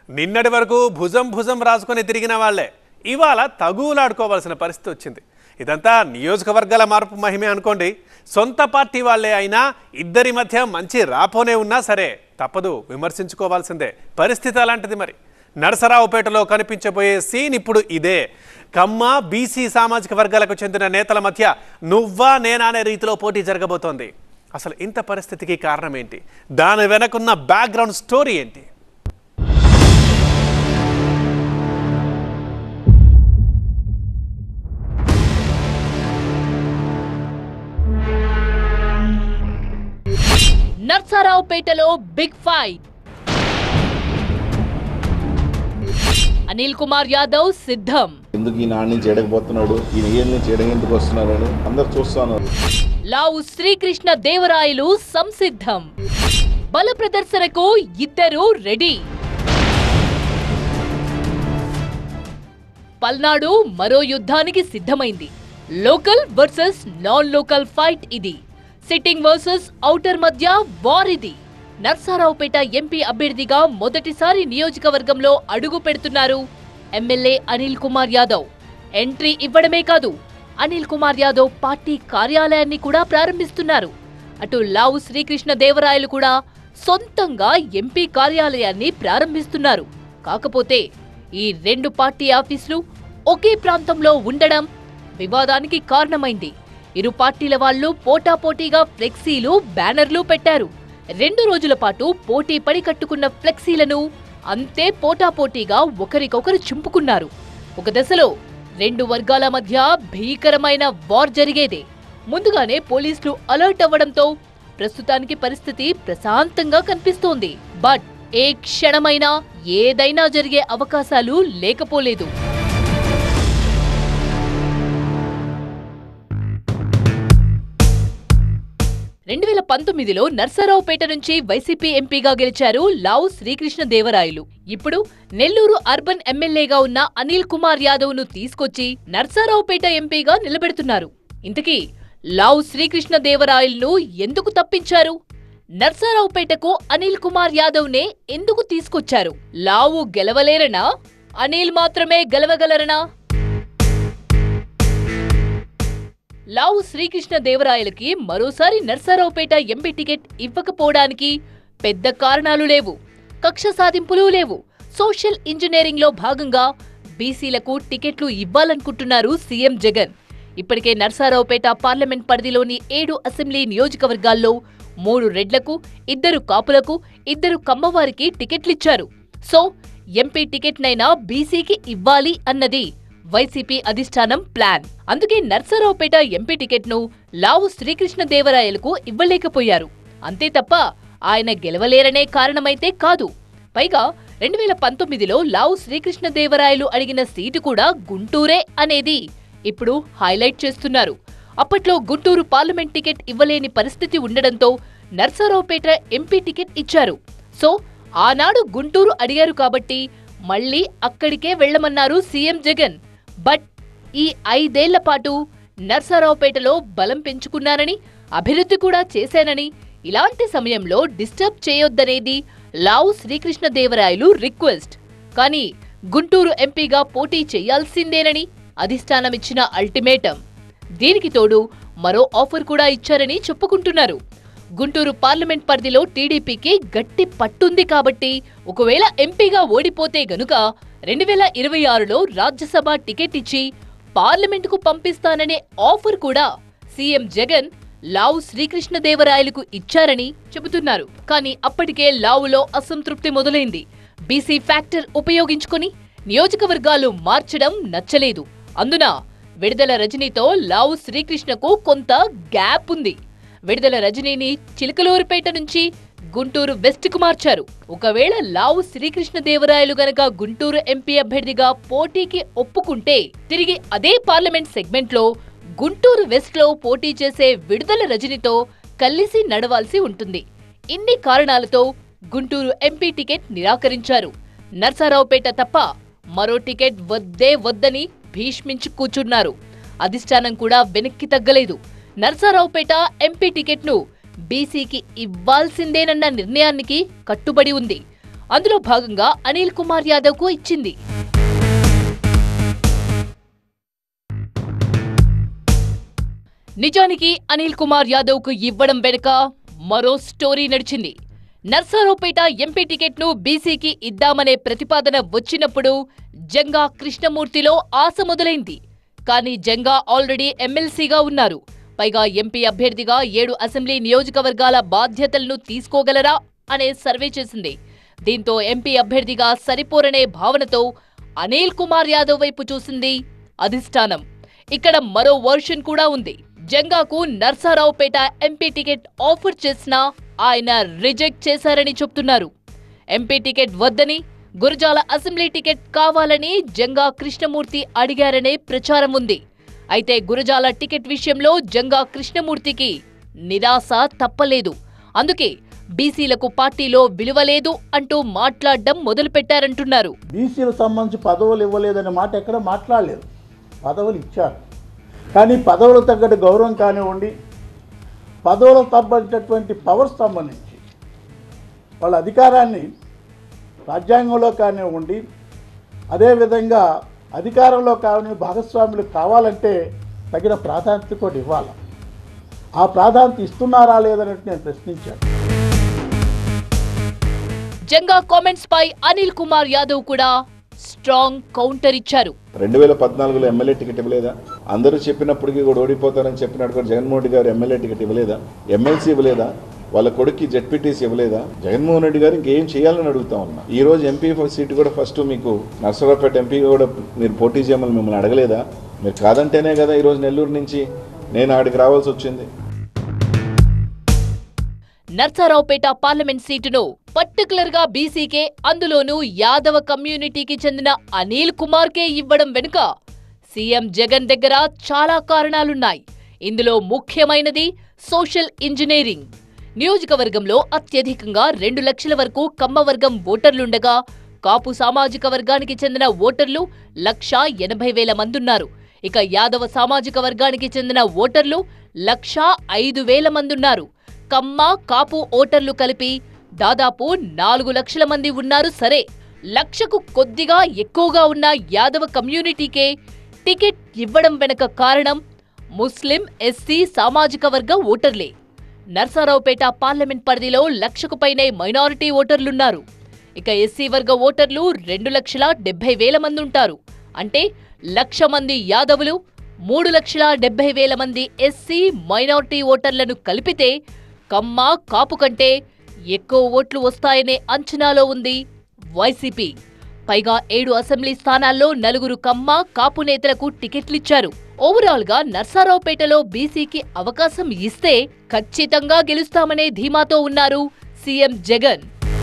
నిన్నటి వరకు భుజం భుజం రాసుకొని తిరిగిన వాళ్లే ఇవాళ తగులాడుకోవాల్సిన పరిస్థితి వచ్చింది ఇదంతా నియోజకవర్గాల మార్పు మహిమే అనుకోండి సొంత పార్టీ వాళ్ళే అయినా ఇద్దరి మధ్య మంచి రాపోనే ఉన్నా సరే తప్పదు విమర్శించుకోవాల్సిందే పరిస్థితి అలాంటిది మరి నరసరావుపేటలో కనిపించబోయే సీన్ ఇప్పుడు ఇదే కమ్మ బీసీ సామాజిక వర్గాలకు చెందిన నేతల మధ్య నువ్వా నేనా అనే రీతిలో పోటీ జరగబోతోంది అసలు ఇంత పరిస్థితికి కారణం ఏంటి దాని వెనకున్న బ్యాక్గ్రౌండ్ స్టోరీ ఏంటి నర్సారావుపేటలో బిగ్ ఫైట్ అనిల్ కుమార్ యాదవ్ సిద్ధం ఎందుకు ఈ నాణ్యం చేయకపోతున్నాడు ఈయన ఏం చేయడం ఎందుకు వస్తున్నారని అందరు చూస్తాను లావు శ్రీకృష్ణ దేవరాయలు సంసిద్ధం బల ప్రదర్శనకు ఇద్దరు రెడీ పల్నాడు మరో యుద్ధానికి సిద్ధమైంది local versus non local fight ఇది సిట్టింగ్ వర్సెస్ ఔటర్ మధ్య వార్ ఇది నర్సారావుపేట ఎంపీ అభ్యర్థిగా మొదటిసారి నియోజకవర్గంలో అడుగు పెడుతున్నారు ఎమ్మెల్యే అనిల్ కుమార్ యాదవ్ ఎంట్రీ ఇవ్వడమే కాదు అనిల్ కుమార్ యాదవ్ పార్టీ కార్యాలయాన్ని కూడా ప్రారంభిస్తున్నారు అటు లావు శ్రీకృష్ణ దేవరాయలు కూడా సొంతంగా ఎంపీ కార్యాలయాన్ని ప్రారంభిస్తున్నారు కాకపోతే ఈ రెండు పార్టీ ఆఫీసులు ఒకే ప్రాంతంలో ఉండడం వివాదానికి కారణమైంది ఇరు పార్టీల వాళ్ళు పోటాపోటీగా ఫ్లెక్సీలు బ్యానర్లు పెట్టారు రెండు రోజుల పాటు పోటీ పడి కట్టుకున్న ఫ్లెక్సీలను అంతే పోటాపోటీగా ఒకరికొకరు చింపుకున్నారు ఒక దశలో రెండు వర్గాల మధ్య భీకరమైన వార్ జరిగేదే ముందుగానే పోలీసులు అలర్ట్ అవ్వడంతో ప్రస్తుతానికి పరిస్థితి ప్రశాంతంగా కనిపిస్తోంది బట్ ఏ క్షణమైనా ఏదైనా జరిగే అవకాశాలు లేకపోలేదు రెండు వేల పంతొమ్మిదిలో నర్సరావుపేట నుంచి వైసీపీ ఎంపీగా గెలిచారు లావు శ్రీకృష్ణ దేవరాయలు ఇప్పుడు నెల్లూరు అర్బన్ ఎమ్మెల్యేగా ఉన్న అనిల్ కుమార్ యాదవ్ ను తీసుకొచ్చి నర్సరావుపేట ఎంపీగా నిలబెడుతున్నారు ఇంతకీ లావు శ్రీకృష్ణ దేవరాయలను ఎందుకు తప్పించారు నర్సరావుపేటకు అనిల్ కుమార్ యాదవ్ నే ఎందుకు తీసుకొచ్చారు లావు గెలవలేరనా అనిల్ మాత్రమే గెలవగలరనా లావు శ్రీకృష్ణ దేవరాయలకి మరోసారి నర్సారావుపేట ఎంపీ టికెట్ ఇవ్వకపోవడానికి పెద్ద కారణాలు లేవు కక్ష సాధింపులు లేవు సోషల్ ఇంజనీరింగ్ లో భాగంగా బీసీలకు టికెట్లు ఇవ్వాలనుకుంటున్నారు సీఎం జగన్ ఇప్పటికే నర్సారావుపేట పార్లమెంట్ పరిధిలోని ఏడు అసెంబ్లీ నియోజకవర్గాల్లో మూడు రెడ్లకు ఇద్దరు కాపులకు ఇద్దరు కమ్మవారికి టికెట్లిచ్చారు సో ఎంపీ టికెట్నైనా బీసీకి ఇవ్వాలి అన్నది వైసీపీ అధిష్టానం ప్లాన్ అందుకే నర్సరావుపేట ఎంపీ టికెట్ను లావు శ్రీకృష్ణ దేవరాయలకు ఇవ్వలేకపోయారు అంతే తప్ప ఆయన గెలవలేరనే కారణమైతే కాదు పైగా రెండు వేల పంతొమ్మిదిలో లావు శ్రీకృష్ణ దేవరాయలు అడిగిన సీటు కూడా గుంటూరే అనేది ఇప్పుడు హైలైట్ చేస్తున్నారు అప్పట్లో గుంటూరు పార్లమెంట్ టికెట్ ఇవ్వలేని పరిస్థితి ఉండడంతో నర్సరావుపేట ఎంపీ టికెట్ ఇచ్చారు సో ఆనాడు గుంటూరు అడిగారు కాబట్టి మళ్ళీ అక్కడికే వెళ్లమన్నారు సీఎం జగన్ బట్ ఈ ఐదేళ్ల పాటు నర్సారావుపేటలో బలం పెంచుకున్నానని అభివృద్ధి కూడా చేశానని ఇలాంటి సమయంలో డిస్టర్బ్ చేయొద్దనేది లావు శ్రీకృష్ణ దేవరాయలు రిక్వెస్ట్ కానీ గుంటూరు ఎంపీగా పోటీ చేయాల్సిందేనని అధిష్టానమిచ్చిన అల్టిమేటం దీనికి తోడు మరో ఆఫర్ కూడా ఇచ్చారని చెప్పుకుంటున్నారు గుంటూరు పార్లమెంట్ పరిధిలో టీడీపీకి గట్టి పట్టుంది కాబట్టి ఒకవేళ ఎంపీగా ఓడిపోతే గనుక రెండు వేల ఇరవై ఆరులో రాజ్యసభ టికెట్ ఇచ్చి పార్లమెంటుకు పంపిస్తాననే ఆఫర్ కూడా సీఎం జగన్ లావు శ్రీకృష్ణదేవరాయలకు ఇచ్చారని చెబుతున్నారు కానీ అప్పటికే లావులో అసంతృప్తి మొదలైంది బీసీ ఫ్యాక్టర్ ఉపయోగించుకుని నియోజకవర్గాలు మార్చడం నచ్చలేదు అందున విడుదల రజనీతో లావు శ్రీకృష్ణకు కొంత గ్యాప్ ఉంది విడుదల రజనీని చిలకలూరుపేట నుంచి గుంటూరు వెస్ట్ కు మార్చారు ఒకవేళ లావు శ్రీకృష్ణదేవరాయలు గనక గుంటూరు ఎంపీ అభ్యర్థిగా పోటీకి ఒప్పుకుంటే తిరిగి అదే పార్లమెంట్ సెగ్మెంట్ లో గుంటూరు వెస్ట్ లో పోటీ చేసే విడుదల రజనితో కలిసి నడవాల్సి ఉంటుంది ఇన్ని కారణాలతో గుంటూరు ఎంపీ టికెట్ నిరాకరించారు నర్సారావుపేట తప్ప మరో టికెట్ వద్దే వద్దని భీష్మించి కూర్చున్నారు అధిష్టానం కూడా వెనక్కి తగ్గలేదు నర్సారావుపేట ఎంపీ టికెట్ను బీసీకి ఇవ్వాల్సిందేనన్న నిర్ణయానికి కట్టుబడి ఉంది అందులో భాగంగా అనిల్ కుమార్ యాదవ్ కు ఇచ్చింది నిజానికి అనిల్ కుమార్ యాదవ్ కు ఇవ్వడం వెనుక మరో స్టోరీ నడిచింది నర్సారావుపేట ఎంపీ టికెట్ ను బీసీకి ఇద్దామనే ప్రతిపాదన వచ్చినప్పుడు జంగా కృష్ణమూర్తిలో ఆశ మొదలైంది కానీ జంగా ఆల్రెడీ ఎమ్మెల్సీగా ఉన్నారు పైగా ఎంపీ అభ్యర్థిగా ఏడు అసెంబ్లీ నియోజకవర్గాల బాధ్యతలను తీసుకోగలరా అనే సర్వే చేసింది దీంతో ఎంపీ అభ్యర్థిగా సరిపోరనే భావనతో అనిల్ కుమార్ యాదవ్ వైపు చూసింది అధిష్టానం ఇక్కడ మరో వర్షన్ కూడా ఉంది జంగాకు నర్సారావుపేట ఎంపీ టికెట్ ఆఫర్ చేసినా ఆయన రిజెక్ట్ చేశారని చెప్తున్నారు ఎంపీ టికెట్ వద్దని గురజాల అసెంబ్లీ టికెట్ కావాలని జంగా కృష్ణమూర్తి అడిగారనే ప్రచారం ఉంది అయితే గురజాల టికెట్ విషయంలో జంగా కృష్ణమూర్తికి నిరాశ తప్పలేదు అందుకే బీసీలకు పార్టీలో విలువ లేదు అంటూ మాట్లాడడం మొదలుపెట్టారంటున్నారు బీసీలకు సంబంధించి పదవులు ఇవ్వలేదనే మాట ఎక్కడ మాట్లాడలేదు పదవులు ఇచ్చారు కానీ పదవులకు తగ్గట్టు గౌరవం కానివ్వండి పదవులకు తగ్గటువంటి పవర్స్ సంబంధించి వాళ్ళ అధికారాన్ని రాజ్యాంగంలో కానివ్వండి అదేవిధంగా అధికారంలో కాని భాగస్వాములు కావాలంటే తగిన ప్రాధాన్యత కూడా ఇవ్వాలి ఆ ప్రాధాన్యత ఇస్తున్నారా లేదన్నట్టు నేను ప్రశ్నించాను జంగా కామెంట్స్ పై అనిల్ కుమార్ యాదవ్ కూడా స్ట్రాంగ్ కౌంటర్ ఇచ్చారు రెండు వేల పద్నాలుగులో ఎమ్మెల్యే టికెట్ ఇవ్వలేదా అందరూ చెప్పినప్పటికీ కూడా ఓడిపోతారని చెప్పినట్టు కూడా జగన్మోహన్ రెడ్డి గారు ఎమ్మెల్యే టికెట్ ఇవ్వలేదా ఎమ్మెల్సీ ఇవ్వలేదా వాళ్ళ కొడుక్కి జెడ్పీటీసీ ఇవ్వలేదా జగన్మోహన్ రెడ్డి గారు ఇంకేం చేయాలని అడుగుతా ఉన్నా ఈ రోజు ఎంపీ సీట్ కూడా ఫస్ట్ మీకు నర్సరావుపేట ఎంపీ కూడా మీరు పోటీ చేయమని మిమ్మల్ని అడగలేదా మీరు కాదంటేనే కదా ఈరోజు నెల్లూరు నుంచి నేను ఆడికి రావాల్సి వచ్చింది నర్సారావుపేట పార్లమెంట్ సీటును పర్టికులర్ గా బీసీకే అందులోనూ యాదవ కమ్యూనిటీకి చెందిన అనిల్ కుమార్కే ఇవ్వడం వెనుక సీఎం జగన్ దగ్గర చాలా కారణాలున్నాయి ఇందులో ముఖ్యమైనది సోషల్ ఇంజనీరింగ్ నియోజకవర్గంలో అత్యధికంగా రెండు లక్షల వరకు కమ్మవర్గం ఓటర్లుండగా కాపు సామాజిక వర్గానికి చెందిన ఓటర్లు లక్షా ఎనభై వేల మందున్నారు ఇక యాదవ సామాజిక వర్గానికి చెందిన ఓటర్లు లక్షా ఐదు వేల మందున్నారు కమ్మ కాపు ఓటర్లు కలిపి దాదాపు నాలుగు లక్షల మంది ఉన్నారు సరే లక్షకు కొద్దిగా ఎక్కువగా ఉన్న యాదవ కమ్యూనిటీకే టికెట్ ఇవ్వడం వెనక కారణం ముస్లిం ఎస్సీ సామాజిక వర్గ ఓటర్లే నర్సారావుపేట పార్లమెంట్ పరిధిలో లక్షకు పైనే మైనారిటీ ఓటర్లున్నారు ఇక ఎస్సీ వర్గ ఓటర్లు రెండు లక్షల డెబ్బై వేల మంది ఉంటారు అంటే లక్ష మంది యాదవులు మూడు లక్షల డెబ్బై వేల మంది ఎస్సీ మైనారిటీ ఓటర్లను కలిపితే కమ్మ కాపు కంటే ఎక్కువ ఓట్లు వస్తాయనే అంచనాలో ఉంది వైసీపీ పైగా ఏడు అసెంబ్లీ స్థానాల్లో నలుగురు కమ్మ కాపు నేతలకు టికెట్లిచ్చారు ఓవరాల్ గా నర్సారావుపేటలో బీసీకి అవకాశం ఇస్తే ఖచ్చితంగా గెలుస్తామనే ధీమాతో ఉన్నారు CM Jagan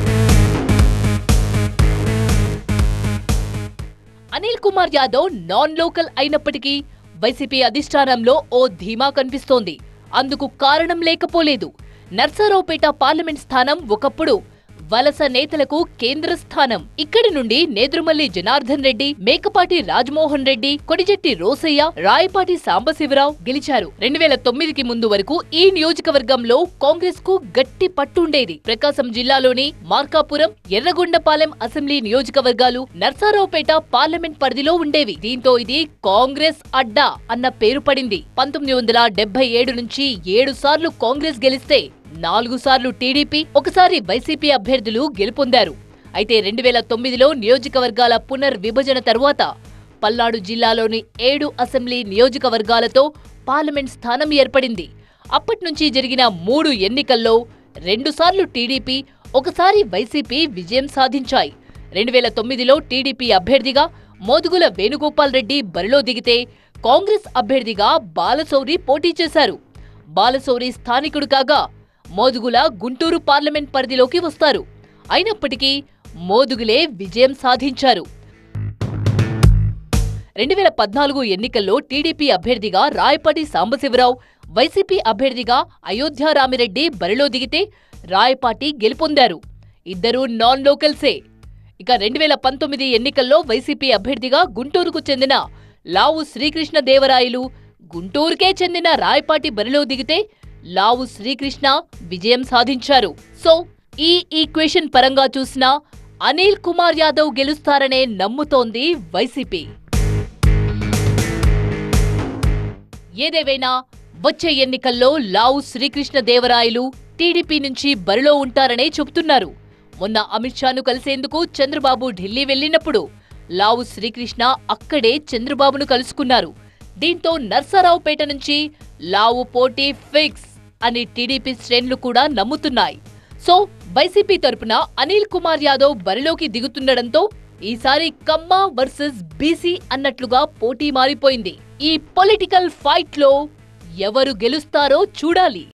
Anil Kumar Yadav non local అయినప్పటికీ వైసీపీ అధిష్టానంలో ఓ ధీమా కనిపిస్తోంది అందుకు కారణం లేకపోలేదు నర్సారావుపేట పార్లమెంట్ స్థానం ఒకప్పుడు వలస నేతలకు కేంద్ర స్థానం ఇక్కడి నుండి నేదురుమల్లి జనార్దన్ రెడ్డి మేకపాటి రాజమోహన్ రెడ్డి కొడిజెట్టి రోసయ్య రాయపాటి సాంబశివరావు గెలిచారు రెండు వేల తొమ్మిదికి ముందు వరకు ఈ నియోజకవర్గంలో కాంగ్రెస్ కు గట్టి పట్టుండేది ప్రకాశం జిల్లాలోని మార్కాపురం ఎర్రగొండపాలెం అసెంబ్లీ నియోజకవర్గాలు నర్సారావుపేట పార్లమెంట్ పరిధిలో ఉండేవి దీంతో ఇది కాంగ్రెస్ అడ్డా అన్న పేరు పడింది పంతొమ్మిది వందల డెబ్బై ఏడు నుంచి ఏడు సార్లు కాంగ్రెస్ గెలిస్తే నాలుగు సార్లు టీడీపీ ఒకసారి వైసీపీ అభ్యర్థులు గెలుపొందారు అయితే రెండు వేల తొమ్మిదిలో నియోజకవర్గాల పునర్విభజన తరువాత పల్నాడు జిల్లాలోని ఏడు అసెంబ్లీ నియోజకవర్గాలతో పార్లమెంట్ స్థానం ఏర్పడింది అప్పటి నుంచి జరిగిన మూడు ఎన్నికల్లో రెండుసార్లు టీడీపీ ఒకసారి వైసీపీ విజయం సాధించాయి రెండు వేల తొమ్మిదిలో టీడీపీ అభ్యర్థిగా మోదుగుల వేణుగోపాల్ రెడ్డి బరిలో దిగితే కాంగ్రెస్ అభ్యర్థిగా బాలశౌరి పోటీ చేశారు బాలశౌరి స్థానికుడు కాగా మోదుగుల గుంటూరు పార్లమెంట్ పరిధిలోకి వస్తారు అయినప్పటికీ మోదుగులే విజయం సాధించారు రెండు వేల పద్నాలుగు ఎన్నికల్లో టీడీపీ అభ్యర్థిగా రాయపాటి సాంబశివరావు వైసీపీ అభ్యర్థిగా అయోధ్య రామిరెడ్డి బరిలో దిగితే రాయపాటి గెలుపొందారు ఇద్దరూ నాన్ లోకల్సే ఇక రెండు వేల పంతొమ్మిది ఎన్నికల్లో వైసీపీ అభ్యర్థిగా గుంటూరుకు చెందిన లావు శ్రీకృష్ణ దేవరాయలు గుంటూరుకే చెందిన రాయపాటి బరిలో దిగితే లావు శ్రీకృష్ణ విజయం సాధించారు సో ఈ ఈక్వేషన్ పరంగా చూసినా అనిల్ కుమార్ యాదవ్ గెలుస్తారనే నమ్ముతోంది వైసీపీ ఏదేవైనా వచ్చే ఎన్నికల్లో లావు శ్రీకృష్ణ దేవరాయలు టీడీపీ నుంచి బరిలో ఉంటారనే చెబుతున్నారు మొన్న అమిత్ షాను కలిసేందుకు చంద్రబాబు ఢిల్లీ వెళ్లినప్పుడు లావు శ్రీకృష్ణ అక్కడే చంద్రబాబును కలుసుకున్నారు దీంతో నర్సారావుపేట నుంచి లావు పోటీ ఫిక్స్ అని టీడీపీ శ్రేణులు కూడా నమ్ముతున్నాయి సో వైసీపీ తరపున అనిల్ కుమార్ యాదవ్ బరిలోకి దిగుతుండడంతో ఈసారి కమ్మ వర్సెస్ బీసీ అన్నట్లుగా పోటీ మారిపోయింది ఈ పొలిటికల్ ఫైట్ లో ఎవరు గెలుస్తారో చూడాలి